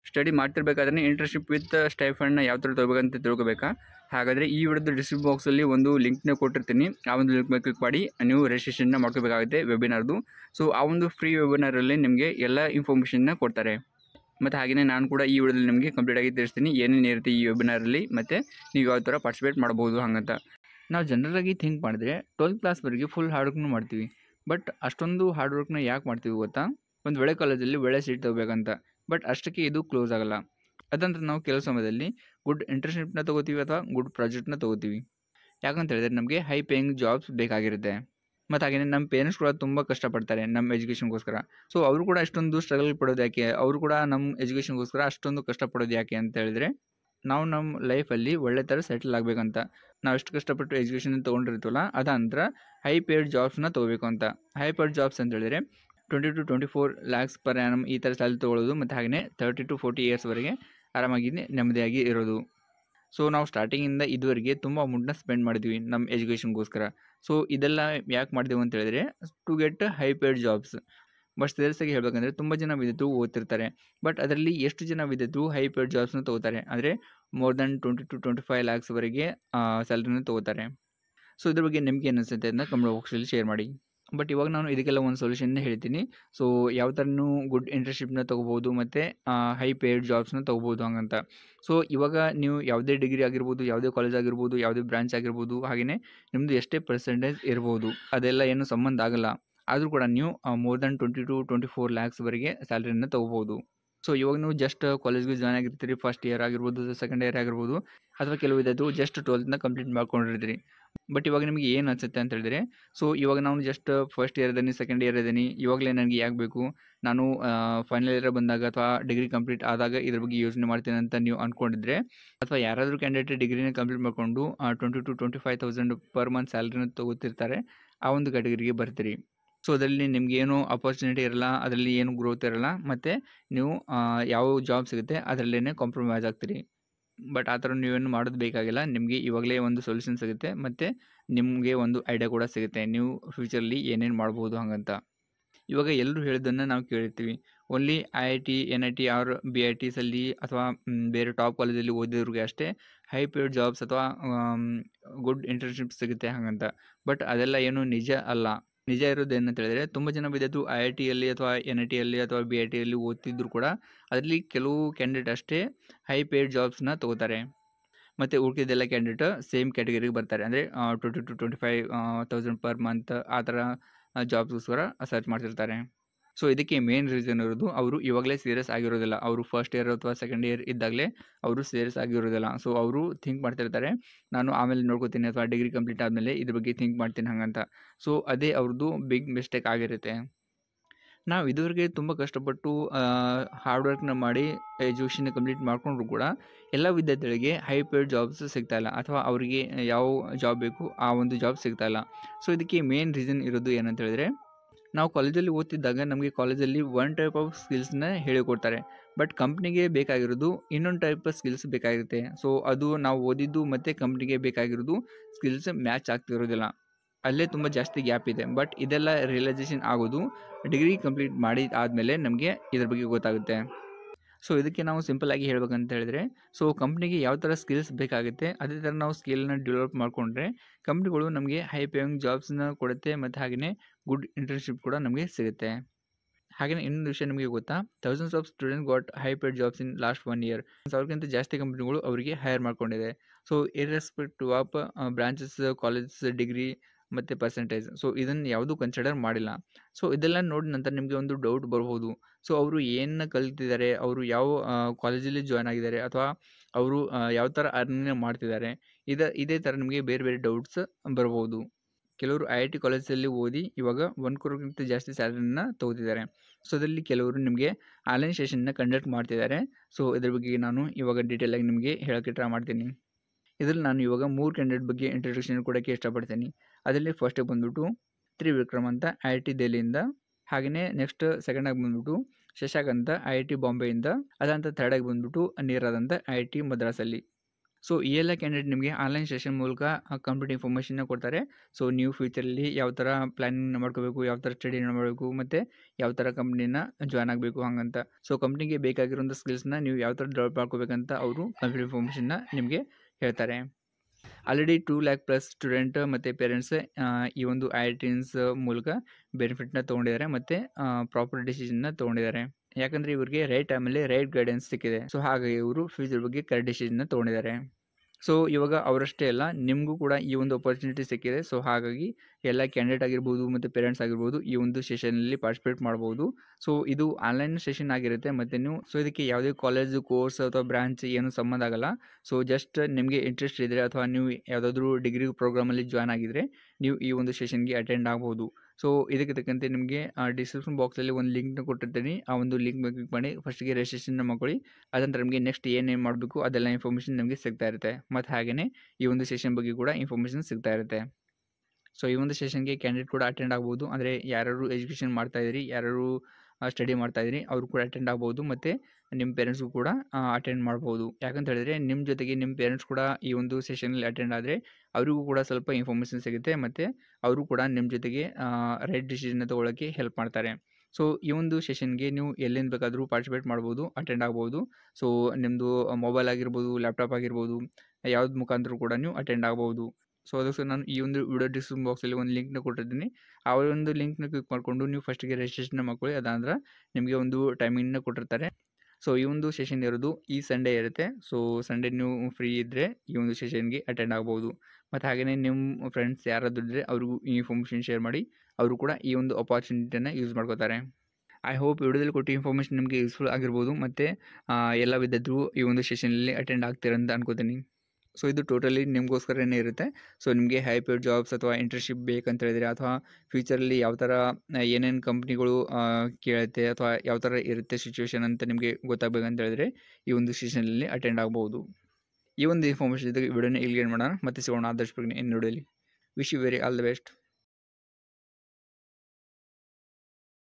study ಮಾಡ್ತಿರ್ಬೇಕಾದ್ರೆ internship with ಸ್ಟೈಫಂಡ್ನ ಯಾವ ಥರ ತೊಗೋಬೇಕಂತ ತಿಳ್ಕೊಬೇಕಾ ಹಾಗಾದರೆ ಈ ವಿಡಿಯೋದ ಡಿಸ್ಕ್ರಿಪ್ ಬಾಕ್ಸಲ್ಲಿ ಒಂದು ಲಿಂಕ್ನ ಕೊಟ್ಟಿರ್ತೀನಿ ಆ ಒಂದು ಲಿಂಕ್ ಮೇಲೆ ಕ್ಲಿಕ್ ಮಾಡಿ ನೀವು ರಿಜಿಸ್ಟ್ರೇಷನ್ನ ಮಾಡ್ಕೋಬೇಕಾಗುತ್ತೆ ವೆಬಿನಾರ್ದು ಸೊ ಆ ಒಂದು ಫ್ರೀ ವೆಬಿನಾರಲ್ಲಿ ನಿಮಗೆ ಎಲ್ಲ ಇನ್ಫಾರ್ಮೇಷನ್ನ ಕೊಡ್ತಾರೆ ಮತ್ತು ಹಾಗೆಯೇ ನಾನು ಕೂಡ ಈ ವಿಡಿಯೋದಲ್ಲಿ ನಿಮಗೆ ಕಂಪ್ಲೀಟಾಗಿ ತಿಳಿಸ್ತೀನಿ ಏನೇನು ಇರುತ್ತೆ ಈ ವೆಬಿನಾರಲ್ಲಿ ಮತ್ತು ನೀವು ಯಾವ ಥರ ಪಾರ್ಟಿಸಿಪೇಟ್ ಮಾಡ್ಬೋದು ಹಾಗಂತ ನಾವು ಜನರಲಾಗಿ ಥಿಂಕ್ ಮಾಡಿದ್ರೆ ಟ್ವೆಲ್ತ್ ಕ್ಲಾಸ್ವರೆಗೆ ಫುಲ್ ಹಾರ್ಡ್ ವರ್ಕ್ನು ಮಾಡ್ತೀವಿ ಬಟ್ ಅಷ್ಟೊಂದು ಹಾರ್ಡ್ ವರ್ಕ್ನ ಯಾಕೆ ಮಾಡ್ತೀವಿ ಗೊತ್ತಾ ಒಂದು ಒಳ್ಳೆ ಕಾಲೇಜಲ್ಲಿ ಒಳ್ಳೆ ಸೀಟ್ ತೊಗೋಬೇಕಂತ ಬಟ್ ಅಷ್ಟಕ್ಕೆ ಇದು ಕ್ಲೋಸ್ ಆಗಲ್ಲ ಅದಂತ ನಾವು ಕೆಲವು ಸಮಯದಲ್ಲಿ ಗುಡ್ ಇಂಟರ್ನ್ಶಿಪ್ನ ತೊಗೋತೀವಿ ಅಥವಾ ಗುಡ್ ಪ್ರಾಜೆಕ್ಟ್ನ ತೊಗೋತೀವಿ ಯಾಕಂತ ಹೇಳಿದ್ರೆ ನಮಗೆ ಹೈ ಪೇಯಿಂಗ್ ಜಾಬ್ಸ್ ಬೇಕಾಗಿರುತ್ತೆ ಮತ್ತು ಹಾಗೆಯೇ ನಮ್ಮ ಪೇರೆಂಟ್ಸ್ ಕೂಡ ತುಂಬ ಕಷ್ಟಪಡ್ತಾರೆ ನಮ್ಮ ಎಜುಕೇಷನ್ಗೋಸ್ಕರ ಸೊ ಅವರು ಕೂಡ ಅಷ್ಟೊಂದು ಸ್ಟ್ರಗಲ್ ಪಡೋದು ಯಾಕೆ ಅವರು ಕೂಡ ನಮ್ಮ ಎಜುಕೇಷನ್ಗೋಸ್ಕರ ಅಷ್ಟೊಂದು ಕಷ್ಟಪಡೋದು ಯಾಕೆ ಅಂತ ಹೇಳಿದ್ರೆ ನಾವು ನಮ್ಮ ಲೈಫಲ್ಲಿ ಒಳ್ಳೆ ಥರ ಸೆಟಲ್ ಆಗಬೇಕಂತ ನಾವು ಎಷ್ಟು ಕಷ್ಟಪಟ್ಟು ಎಜುಕೇಷನ್ ತೊಗೊಂಡಿರ್ತೀವಲ್ಲ ಅದಂತರ ಹೈ ಪೇಯ್ಡ್ ಜಾಬ್ಸ್ನ ತೊಗೋಬೇಕು ಅಂತ ಹೈ ಪೇಯ್ಡ್ ಜಾಬ್ಸ್ ಅಂತ ಹೇಳಿದ್ರೆ twenty to twenty four lakhs per annum ಈ ಥರ ಸ್ಯಾಲರಿ ತೊಗೊಳ್ಳೋದು ಮತ್ತು ಹಾಗೆಯೇ ತರ್ಟಿ ಟು ಫೋರ್ಟಿ ಇಯರ್ಸ್ವರೆಗೆ ಆರಾಮಾಗಿ ನೆಮ್ಮದಿಯಾಗಿ ಇರೋದು ಸೊ ನಾವು ಸ್ಟಾರ್ಟಿಂಗಿಂದ ಇದುವರೆಗೆ ತುಂಬ ಅಮೌಂಟ್ನ ಸ್ಪೆಂಡ್ ಮಾಡಿದ್ವಿ ನಮ್ಮ ಎಜುಕೇಷನ್ಗೋಸ್ಕರ ಸೊ ಇದೆಲ್ಲ ಯಾಕೆ ಮಾಡಿದೆವು ಅಂತ ಹೇಳಿದ್ರೆ to get high paid jobs but ಸೀರಿಯಸ್ಸಾಗಿ ಹೇಳಬೇಕಂದ್ರೆ ತುಂಬ ಜನ ವಿದ್ಯಾರ್ಥಿಗಳು ಓದ್ತಿರ್ತಾರೆ ಬಟ್ ಅದರಲ್ಲಿ ಎಷ್ಟು ಜನ ವಿದ್ಯಾರ್ಥಿಗಳು ಹೈ ಪೇಯ್ಡ್ ಜಾಬ್ಸ್ನ ತೊಗೋತಾರೆ ಅಂದರೆ more than twenty to twenty five ಲ್ಯಾಕ್ಸ್ವರೆಗೆ ಸ್ಯಾಲ್ರಿನ ತೊಗೋತಾರೆ ಸೊ ಇದ್ರ ಬಗ್ಗೆ ನಿಮ್ಗೆ ಏನು ಅನಿಸುತ್ತೆ ಅದನ್ನ ಕಮೆಂಟ್ ಬಾಕ್ಸಲ್ಲಿ ಶೇರ್ ಮಾಡಿ ಬಟ್ ಇವಾಗ ನಾನು ಇದಕ್ಕೆಲ್ಲ ಒಂದು ಸೊಲ್ಯೂಷನ್ನ ಹೇಳ್ತೀನಿ ಸೊ ಯಾವ ಥರ ನೀವು ಗುಡ್ ಇಂಟರ್ನ್ಶಿಪ್ನ ತೊಗೋಬೋದು ಮತ್ತು ಹೈ ಪೇಯ್ಡ್ ಜಾಬ್ಸ್ನ ತೊಗೋಬೋದು ಹಂಗಂತ ಸೊ ಇವಾಗ ನೀವು ಯಾವುದೇ ಡಿಗ್ರಿ ಆಗಿರ್ಬೋದು ಯಾವುದೇ ಕಾಲೇಜ್ ಆಗಿರ್ಬೋದು ಯಾವುದೇ ಬ್ರಾಂಚ್ ಆಗಿರ್ಬೋದು ಹಾಗೆಯೇ ನಿಮ್ಮದು ಎಷ್ಟೇ ಪರ್ಸೆಂಟೇಜ್ ಇರ್ಬೋದು ಅದೆಲ್ಲ ಏನು ಸಂಬಂಧ ಆಗಲ್ಲ ಆದರೂ ಕೂಡ ನೀವು more than twenty to twenty four ಲ್ಯಾಕ್ಸ್ವರೆಗೆ ಸ್ಯಾಲ್ರಿನ ತೊಗೋಬೋದು ಸೊ ಇವಾಗ ನೀವು ಜಸ್ಟ್ ಕಾಲೇಜ್ಗೆ ಜಾಯ್ನ್ ಆಗಿರ್ತೀರಿ ಫಸ್ಟ್ ಇಯರ್ ಆಗಿರ್ಬೋದು ಸೆಕೆಂಡ್ ಇಯರ್ ಆಗಿರ್ಬೋದು ಅಥವಾ ಕೆಲವು ವಿದ್ಯಾರ್ಥಿಗಳು ಜಸ್ಟ್ ಟ್ವೆಲ್ತ್ನ ಕಂಪ್ಲೀಟ್ ಮಾಡ್ಕೊಂಡಿರ್ತೀರಿ ಬಟ್ ಇವಾಗ ನಿಮಗೆ ಏನು ಅನಿಸುತ್ತೆ ಅಂತ ಹೇಳಿದ್ರೆ ಸೊ ಇವಾಗ ನಾನು ಜಸ್ಟ್ ಫಸ್ಟ್ ಇಯರ್ ಇದ್ದೀನಿ ಸೆಕೆಂಡ್ ಇಯರ್ ಇದ್ದೀನಿ ಇವಾಗಲೇ ನನಗೆ ಯಾಕೆ ಬೇಕು ನಾನು ಫೈನಲ್ ಇಯರ್ ಬಂದಾಗ ಅಥವಾ ಡಿಗ್ರಿ ಕಂಪ್ಲೀಟ್ ಆದಾಗ ಇದ್ರ ಬಗ್ಗೆ ಯೋಚನೆ ಮಾಡ್ತೀನಿ ಅಂತ ನೀವು ಅಂದ್ಕೊಂಡಿದ್ರೆ ಅಥವಾ ಯಾರಾದರೂ ಕ್ಯಾಂಡಿಡೇಟ್ ಡಿಗ್ರಿನ ಕಂಪ್ಲೀಟ್ ಮಾಡಿಕೊಂಡು twenty to twenty five thousand per month ಸ್ಯಾಲ್ರಿನ ತೊಗೋತಿರ್ತಾರೆ ಆ ಒಂದು ಕ್ಯಾಟಗರಿಗೆ ಬರ್ತೀರಿ ಸೊ ಅದರಲ್ಲಿ ನಿಮ್ಗೆ ಏನು ಅಪರ್ಚುನಿಟಿ ಇರಲ್ಲ ಅದರಲ್ಲಿ ಏನು ಗ್ರೋತ್ ಇರಲ್ಲ ಮತ್ತು ನೀವು ಯಾವ ಜಾಬ್ ಸಿಗುತ್ತೆ ಅದರಲ್ಲೇ ಕಾಂಪ್ರಮೈಸ್ ಆಗ್ತೀರಿ ಬಟ್ ಆ ಥರ ನೀವೇನು ಮಾಡೋದು ಬೇಕಾಗಿಲ್ಲ ನಿಮಗೆ ಇವಾಗಲೇ ಒಂದು ಸೊಲ್ಯೂಷನ್ ಸಿಗುತ್ತೆ ಮತ್ತು ನಿಮಗೆ ಒಂದು ಐಡಿಯಾ ಕೂಡ ಸಿಗುತ್ತೆ ನೀವು ಫ್ಯೂಚರಲ್ಲಿ ಏನೇನು ಮಾಡ್ಬೋದು ಹಾಗಂತ ಇವಾಗ ಎಲ್ಲರೂ ಹೇಳಿದ್ದನ್ನು ನಾವು ಕೇಳಿರ್ತೀವಿ only I I T N I T R B I ಟಿಸಲ್ಲಿ ಅಥವಾ ಬೇರೆ ಟಾಪ್ ಕಾಲೇಜಲ್ಲಿ ಓದಿರೋರಿಗೆ ಅಷ್ಟೇ ಹೈ ಪೇಯ್ಡ್ ಜಾಬ್ಸ್ ಅಥವಾ ಗುಡ್ ಇಂಟರ್ನ್ಶಿಪ್ ಸಿಗುತ್ತೆ ಹಾಗಂತ ಬಟ್ ಅದೆಲ್ಲ ಏನು ನಿಜ ಅಲ್ಲ ನಿಜ ಇರೋದು ಏನಂತ ಹೇಳಿದ್ರೆ ತುಂಬ ಜನ ವಿದ್ಯಾರ್ಥಿಗಳು ಐ ಐ ಟಿಯಲ್ಲಿ ಅಥವಾ ಎನ್ ಐ ಟಿಯಲ್ಲಿ ಅಥವಾ ಬಿ ಐ ಟಿಯಲ್ಲಿ ಓದ್ತಿದ್ರು ಕೂಡ ಅದರಲ್ಲಿ ಕೆಲವು ಕ್ಯಾಂಡಿಡೇಟ್ ಅಷ್ಟೇ ಹೈ ಪೇಯ್ಡ್ ಜಾಬ್ಸ್ನ ತೊಗೋತಾರೆ ಮತ್ತು ಉಳಿದಿದ್ದೆಲ್ಲ ಕ್ಯಾಂಡಿಡೇಟ್ ಸೇಮ್ ಕ್ಯಾಟಗರಿಗೆ ಬರ್ತಾರೆ ಅಂದರೆ twenty to twenty five thousand per month ಆ ಥರ ಜಾಬ್ಸ್ಗೋಸ್ಕರ ಸರ್ಚ್ ಮಾಡ್ತಿರ್ತಾರೆ ಸೊ ಇದಕ್ಕೆ ಮೇನ್ ರೀಸನ್ ಇರೋದು ಅವರು ಇವಾಗಲೇ ಸೀರಿಯಸ್ ಆಗಿರೋದಿಲ್ಲ ಅವರು ಫಸ್ಟ್ ಇಯರ್ ಅಥವಾ ಸೆಕೆಂಡ್ ಇಯರ್ ಇದ್ದಾಗಲೇ ಅವರು ಸೀರಿಯಸ್ ಆಗಿರೋದಿಲ್ಲ ಸೊ ಅವರು ಥಿಂಕ್ ಮಾಡ್ತಿರ್ತಾರೆ ನಾನು ಆಮೇಲೆ ನೋಡ್ಕೋತೀನಿ ಅಥವಾ ಡಿಗ್ರಿ ಕಂಪ್ಲೀಟ್ ಆದಮೇಲೆ ಇದ್ರ ಬಗ್ಗೆ ಥಿಂಕ್ ಮಾಡ್ತೀನಿ ಹಾಗಂತ ಸೊ ಅದೇ ಅವ್ರದ್ದು ಬಿಗ್ ಮಿಸ್ಟೇಕ್ ಆಗಿರುತ್ತೆ ನಾವು ಇದುವರೆಗೆ ತುಂಬ ಕಷ್ಟಪಟ್ಟು ಹಾರ್ಡ್ ವರ್ಕ್ನ ಮಾಡಿ ಎಜುಕೇಷನ್ ಕಂಪ್ಲೀಟ್ ಮಾಡಿಕೊಂಡ್ರು ಕೂಡ ಎಲ್ಲ ವಿದ್ಯಾರ್ಥಿಗಳಿಗೆ ಹೈ ಪೇಯ್ಡ್ ಜಾಬ್ಸ್ ಸಿಗ್ತಾ ಇಲ್ಲ ಅಥವಾ ಅವರಿಗೆ ಯಾವ ಜಾಬ್ ಬೇಕು ಆ ಒಂದು ಜಾಬ್ ಸಿಗ್ತಾ ಇಲ್ಲ ಸೊ ಇದಕ್ಕೆ ಮೇನ್ ರೀಸನ್ ಇರೋದು ಏನಂತ ಹೇಳಿದ್ರೆ ನಾವು ಕಾಲೇಜಲ್ಲಿ ಓದ್ತಿದ್ದಾಗ ನಮಗೆ ಕಾಲೇಜಲ್ಲಿ ಒನ್ ಟೈಪ್ ಆಫ್ ಸ್ಕಿಲ್ಸ್ನ ಹೇಳಿಕೊಡ್ತಾರೆ ಬಟ್ ಕಂಪ್ನಿಗೆ ಬೇಕಾಗಿರೋದು ಇನ್ನೊಂದು ಟೈಪ್ ಸ್ಕಿಲ್ಸ್ ಬೇಕಾಗಿರುತ್ತೆ ಸೊ ಅದು ನಾವು ಓದಿದ್ದು ಮತ್ತು ಕಂಪ್ನಿಗೆ ಬೇಕಾಗಿರೋದು ಸ್ಕಿಲ್ಸ್ ಮ್ಯಾಚ್ ಆಗ್ತಿರೋದಿಲ್ಲ ಅಲ್ಲೇ ತುಂಬ ಜಾಸ್ತಿ ಗ್ಯಾಪ್ ಇದೆ ಬಟ್ ಇದೆಲ್ಲ ರಿಯಲೈಸೇಷನ್ ಆಗೋದು ಡಿಗ್ರಿ ಕಂಪ್ಲೀಟ್ ಮಾಡಿ ಆದಮೇಲೆ ನಮಗೆ ಇದ್ರ ಬಗ್ಗೆ ಗೊತ್ತಾಗುತ್ತೆ ಸೊ ಇದಕ್ಕೆ ನಾವು ಸಿಂಪಲ್ಲಾಗಿ ಹೇಳ್ಬೇಕಂತ ಹೇಳಿದ್ರೆ ಸೊ ಕಂಪ್ನಿಗೆ ಯಾವ ಥರ ಸ್ಕಿಲ್ಸ್ ಬೇಕಾಗುತ್ತೆ ಅದೇ ಥರ ನಾವು ಸ್ಕಿಲ್ನ ಡೆವಲಪ್ ಮಾಡಿಕೊಂಡ್ರೆ ಕಂಪ್ನಿಗಳು ನಮಗೆ ಹೈ ಪೇಯಿಂಗ್ ಜಾಬ್ಸ್ನ ಕೊಡುತ್ತೆ ಮತ್ತು ಹಾಗೆಯೇ ಗುಡ್ ಇಂಟರ್ನ್ಶಿಪ್ ಕೂಡ ನಮಗೆ ಸಿಗುತ್ತೆ ಹಾಗೆಯೇ ಇನ್ನೊಂದು ವಿಷಯ ನಿಮಗೆ ಗೊತ್ತಾ thousands of student got high paid jobs in last one year ಸಾವಿರಕ್ಕಿಂತ ಜಾಸ್ತಿ ಕಂಪ್ನಿಗಳು ಅವರಿಗೆ ಹೈರ್ ಮಾಡ್ಕೊಂಡಿದೆ so irrespective of branches colleges degree ಮತ್ತು ಪರ್ಸೆಂಟೇಜ್ ಸೊ ಇದನ್ನು ಯಾವುದೂ ಕನ್ಸಿಡರ್ ಮಾಡಿಲ್ಲ ಸೊ ಇದೆಲ್ಲ ನೋಡಿದ ನಂತರ ನಿಮಗೆ ಒಂದು ಡೌಟ್ ಬರ್ಬೋದು ಸೊ ಅವರು ಏನು ಕಲ್ತಿದ್ದಾರೆ ಅವರು ಯಾವ ಕಾಲೇಜಲ್ಲಿ ಜಾಯ್ನ್ ಆಗಿದ್ದಾರೆ ಅಥವಾ ಅವರು ಯಾವ ಥರ ಅರ್ನಿಂಗ್ ಮಾಡ್ತಿದ್ದಾರೆ ಇದ ಇದೇ ಥರ ನಿಮಗೆ ಬೇರೆ ಬೇರೆ ಡೌಟ್ಸ್ ಬರ್ಬೋದು ಕೆಲವರು ಐ ಐ ಟಿ ಕಾಲೇಜಲ್ಲಿ ಓದಿ ಇವಾಗ ಒಂದು ಕ್ರೋರ್ಗಿಂತ ಜಾಸ್ತಿ ಸ್ಯಾಲರಿನ ತೊಗೋತಿದ್ದಾರೆ ಸೊ ಅದರಲ್ಲಿ ಕೆಲವರು ನಿಮಗೆ ಆನ್ಲೈನ್ ಸೆಷನ್ನ ಕಂಡಕ್ಟ್ ಮಾಡ್ತಿದ್ದಾರೆ ಸೊ ಇದ್ರ ಬಗ್ಗೆ ನಾನು ಇವಾಗ ಡೀಟೇಲಾಗಿ ನಿಮಗೆ ಹೇಳೋಕ್ಕೆ ಟ್ರೈ ಮಾಡ್ತೀನಿ ಇದರಲ್ಲಿ ನಾನು ಇವಾಗ ಮೂರು ಕ್ಯಾಂಡಿಡೇಟ್ ಬಗ್ಗೆ ಇಂಟ್ರೊಡಕ್ಷನ್ ಕೊಡೋಕ್ಕೆ ಇಷ್ಟಪಡ್ತೀನಿ ಅದರಲ್ಲಿ ಫಸ್ಟಿಗೆ ಬಂದ್ಬಿಟ್ಟು ತ್ರಿವಿಕ್ರಮ್ ಅಂತ ಐ ಐ ಟಿ ದೆಹಲಿಯಿಂದ ಹಾಗೆಯೇ ನೆಕ್ಸ್ಟ್ ಸೆಕೆಂಡಾಗಿ ಬಂದ್ಬಿಟ್ಟು ಶಶಾಂಕ್ ಅಂತ ಐ ಐ ಟಿ ಬಾಂಬೆಯಿಂದ ಅದಂತ ಥರ್ಡಾಗಿ ಬಂದ್ಬಿಟ್ಟು ನೀರಾದ್ ಅಂತ ಐ ಐ ಟಿ ಮದ್ರಾಸಲ್ಲಿ ಸೊ ಈ ಎಲ್ಲ ಕ್ಯಾಂಡಿಡೇಟ್ ನಿಮಗೆ ಆನ್ಲೈನ್ ಸೆಷನ್ ಮೂಲಕ ಕಂಪ್ಲೀಟ್ ಇನ್ಫಾರ್ಮೇಷನ್ನ ಕೊಡ್ತಾರೆ ಸೊ ನೀವು ಫ್ಯೂಚರಲ್ಲಿ ಯಾವ ಥರ ಪ್ಲ್ಯಾನಿಂಗ್ನ ಮಾಡ್ಕೋಬೇಕು ಯಾವ ಥರ ಸ್ಟಡಿನ ಮಾಡಬೇಕು ಮತ್ತು ಯಾವ ಥರ ಕಂಪ್ನಿನ ಜಾಯ್ನ್ ಆಗಬೇಕು ಹಂಗಂತ ಸೊ ಕಂಪ್ನಿಗೆ ಬೇಕಾಗಿರೋಂಥ ಸ್ಕಿಲ್ಸ್ನ ನೀವು ಯಾವ ಥರ ಡೆವಲಪ್ ಮಾಡ್ಕೋಬೇಕಂತ ಅವರು ಕಂಪ್ಲೀಟ್ ಇನ್ಫಾರ್ಮೇಷನ್ನ ನಿಮಗೆ ಹೇಳ್ತಾರೆ already two lakh plus student ಮತ್ತು ಪೇರೆಂಟ್ಸ್ ಈ ಒಂದು ಐ ಐ ಟಿನ್ಸ್ ಮೂಲಕ ಬೆನಿಫಿಟ್ನ ತೊಗೊಂಡಿದ್ದಾರೆ ಮತ್ತು ಪ್ರಾಪರ್ ಡಿಸಿಷನ್ನ ತೊಗೊಂಡಿದ್ದಾರೆ ಯಾಕಂದರೆ ಇವರಿಗೆ ರೈಟ್ ಟೈಮಲ್ಲಿ ರೈಟ್ ಗೈಡೆನ್ಸ್ ಸಿಕ್ಕಿದೆ ಸೊ ಹಾಗಾಗಿ ಇವರು ಫ್ಯೂಚರ್ ಬಗ್ಗೆ ಕರೆಕ್ಟ್ ಡಿಸಿಷನ್ನ ತೊಗೊಂಡಿದ್ದಾರೆ ಸೊ ಇವಾಗ ಅವರಷ್ಟೇ ಅಲ್ಲ ನಿಮಗೂ ಕೂಡ ಈ ಒಂದು ಅಪರ್ಚುನಿಟಿ ಸಿಕ್ಕಿದೆ ಸೊ ಹಾಗಾಗಿ ಎಲ್ಲ ಕ್ಯಾಂಡಿಡೇಟ್ ಆಗಿರ್ಬೋದು ಮತ್ತು ಪೇರೆಂಟ್ಸ್ ಆಗಿರ್ಬೋದು ಈ ಒಂದು ಸೆಷನಲ್ಲಿ ಪಾರ್ಟಿಸಿಪೇಟ್ ಮಾಡ್ಬೋದು ಸೊ ಇದು ಆನ್ಲೈನ್ ಸೆಷನ್ ಆಗಿರುತ್ತೆ ಮತ್ತು ನೀವು ಸೊ ಇದಕ್ಕೆ ಯಾವುದೇ ಕಾಲೇಜು ಕೋರ್ಸ್ ಅಥವಾ ಬ್ರಾಂಚ್ ಏನು ಸಂಬಂಧ ಆಗಲ್ಲ ಸೊ ಜಸ್ಟ್ ನಿಮಗೆ ಇಂಟ್ರೆಸ್ಟ್ ಇದ್ದರೆ ಅಥವಾ ನೀವು ಯಾವುದಾದ್ರೂ ಡಿಗ್ರಿ ಪ್ರೋಗ್ರಾಮಲ್ಲಿ ಜಾಯ್ನ್ ಆಗಿದ್ದರೆ ನೀವು ಈ ಒಂದು ಸೆಷನ್ಗೆ ಅಟೆಂಡ್ ಆಗ್ಬೋದು ಸೊ ಇದಕ್ಕೆ ತಕ್ಕಂತೆ ನಿಮಗೆ ಡಿಸ್ಕ್ರಿಪ್ಷನ್ ಬಾಕ್ಸಲ್ಲಿ ಒಂದು ಲಿಂಕ್ನ ಕೊಟ್ಟಿರ್ತೀನಿ ಆ ಒಂದು ಲಿಂಕ್ ಮೇಲೆ ಕ್ಲಿಕ್ ಮಾಡಿ ಫಸ್ಟಿಗೆ ರಿಜಿಸ್ಟ್ರೇಷನ್ ಮಾಡ್ಕೊಳ್ಳಿ ಅದಂತರ ನಿಮಗೆ ನೆಕ್ಸ್ಟ್ ಏನೇನು ಮಾಡಬೇಕು ಅದೆಲ್ಲ ಇನ್ಫಾರ್ಮೇಷನ್ ನಿಮಗೆ ಸಿಗ್ತಾ ಇರುತ್ತೆ ಮತ್ತು ಹಾಗೆಯೇ ಈ ಒಂದು ಸೆಷನ್ ಬಗ್ಗೆ ಕೂಡ ಇನ್ಫಾರ್ಮೇಷನ್ ಸಿಗ್ತಾ ಇರುತ್ತೆ ಸೊ ಈ ಒಂದು ಸೆಷನ್ಗೆ ಕ್ಯಾಂಡಿಡೇಟ್ ಕೂಡ ಅಟೆಂಡ್ ಆಗ್ಬೋದು ಅಂದರೆ ಯಾರು ಎಜುಕೇಷನ್ ಮಾಡ್ತಾಯಿದ್ರಿ ಯಾರು ಸ್ಟಡಿ ಮಾಡ್ತಾಯಿದ್ರಿ ಅವರು ಕೂಡ ಅಟೆಂಡ್ ಆಗ್ಬೋದು ಮತ್ತು ನಿಮ್ಮ ಪೇರೆಂಟ್ಸ್ಗೂ ಕೂಡ ಅಟೆಂಡ್ ಮಾಡ್ಬೋದು ಯಾಕಂತ ಹೇಳಿದ್ರೆ ನಿಮ್ಮ ಜೊತೆಗೆ ನಿಮ್ಮ ಪೇರೆಂಟ್ಸ್ ಕೂಡ ಈ ಒಂದು ಸೆಷನಲ್ಲಿ ಅಟೆಂಡ್ ಆದರೆ ಅವರಿಗೂ ಕೂಡ ಸ್ವಲ್ಪ ಇನ್ಫಾರ್ಮೇಷನ್ ಸಿಗುತ್ತೆ ಮತ್ತು ಅವರು ಕೂಡ ನಿಮ್ಮ ಜೊತೆಗೆ ರೈಟ್ ಡಿಸಿಷನ್ನ ತೊಗೊಳಕ್ಕೆ ಹೆಲ್ಪ್ ಮಾಡ್ತಾರೆ ಸೊ ಈ ಒಂದು ಸೆಷನ್ಗೆ ನೀವು ಎಲ್ಲಿಂದ ಬೇಕಾದರೂ ಪಾರ್ಟಿಸಿಪೇಟ್ ಮಾಡ್ಬೋದು ಅಟೆಂಡ್ ಆಗ್ಬೋದು ಸೊ ನಿಮ್ಮದು ಮೊಬೈಲ್ ಆಗಿರ್ಬೋದು ಲ್ಯಾಪ್ಟಾಪ್ ಆಗಿರ್ಬೋದು ಯಾವ್ದು ಮುಖಾಂತರ ಕೂಡ ನೀವು ಅಟೆಂಡ್ ಆಗ್ಬೋದು ಸೊ ಅದಕ್ಕೆ ನಾನು ಈ ಒಂದು ವಿಡಿಯೋ ಡಿಸ್ಕ್ರಿಪ್ಷನ್ ಬಾಕ್ಸಲ್ಲಿ ಒಂದು ಲಿಂಕ್ನ ಕೊಟ್ಟಿರ್ತೀನಿ ಆ ಒಂದು ಲಿಂಕ್ನ ಕ್ಲಿಕ್ ಮಾಡಿಕೊಂಡು ನೀವು ಫಸ್ಟಿಗೆ ರಿಜಿಸ್ಟ್ರೇಷನ್ ಮಾಡ್ಕೊಳ್ಳಿ ಅದಾಂದ್ರೆ ನಿಮಗೆ ಒಂದು ಟೈಮಿಂಗ್ನ ಕೊಟ್ಟಿರ್ತಾರೆ ಸೊ ಈ ಒಂದು ಸೆಷನ್ ಇರೋದು ಈ ಸಂಡೇ ಇರುತ್ತೆ ಸೊ ಸಂಡೇ ನೀವು ಫ್ರೀ ಇದ್ದರೆ ಈ ಒಂದು ಸೆಷನ್ಗೆ ಅಟೆಂಡ್ ಆಗ್ಬೋದು ಮತ್ತು ಹಾಗೆಯೇ ನಿಮ್ಮ ಫ್ರೆಂಡ್ಸ್ ಯಾರಾದರೂ ಇದ್ದರೆ ಅವ್ರಿಗೂ ಈ ಇನ್ಫಾರ್ಮೇಷನ್ ಶೇರ್ ಮಾಡಿ ಅವರು ಕೂಡ ಈ ಒಂದು ಅಪಾರ್ಚುನಿಟಿಯನ್ನು ಯೂಸ್ ಮಾಡ್ಕೋತಾರೆ ಐ ಹೋಪ್ ವಿಡಿಯೋದಲ್ಲಿ ಕೊಟ್ಟು ಇನ್ಫಾರ್ಮೇಷನ್ ನಿಮಗೆ ಯೂಸ್ಫುಲ್ ಆಗಿರ್ಬೋದು ಮತ್ತು ಎಲ್ಲ ವಿದ್ಯಾರ್ಥಿಗಳು ಈ ಒಂದು ಸೆಷನಲ್ಲಿ ಅಟೆಂಡ್ ಆಗ್ತೀರಂತ ಅನ್ಕೋತೀನಿ ಸೊ ಇದು ಟೋಟಲಿ ನಿಮಗೋಸ್ಕರನೇ ಇರುತ್ತೆ ಸೊ ನಿಮಗೆ ಹೈ ಪೇಡ್ ಜಾಬ್ಸ್ ಅಥವಾ ಇಂಟರ್ನ್ಶಿಪ್ ಬೇಕಂತ ಹೇಳಿದರೆ ಅಥವಾ ಫ್ಯೂಚರಲ್ಲಿ ಯಾವ ಥರ ಏನೇನು ಕಂಪ್ನಿಗಳು ಕೇಳುತ್ತೆ ಅಥವಾ ಯಾವ ಥರ ಇರುತ್ತೆ ಸಿಚುವೇಶನ್ ಅಂತ ನಿಮಗೆ ಗೊತ್ತಾಗಬೇಕಂತ ಹೇಳಿದ್ರೆ ಈ ಒಂದು ಸೆಷನಲ್ಲಿ ಅಟೆಂಡ್ ಆಗ್ಬೋದು ಈ ಒಂದು ಇನ್ಫಾರ್ಮೇಷನ್ ಜೊತೆಗೆ ವಿಡಿಯೋನ ಇಲ್ಲಿ ಮಾಡೋಣ ಮತ್ತೆ ಸಿಗೋಣ ಆದಷ್ಟು ಬೇಗನೆ ಇನ್ನು ವಿಡಿಯೋಲಿ wish you very all the best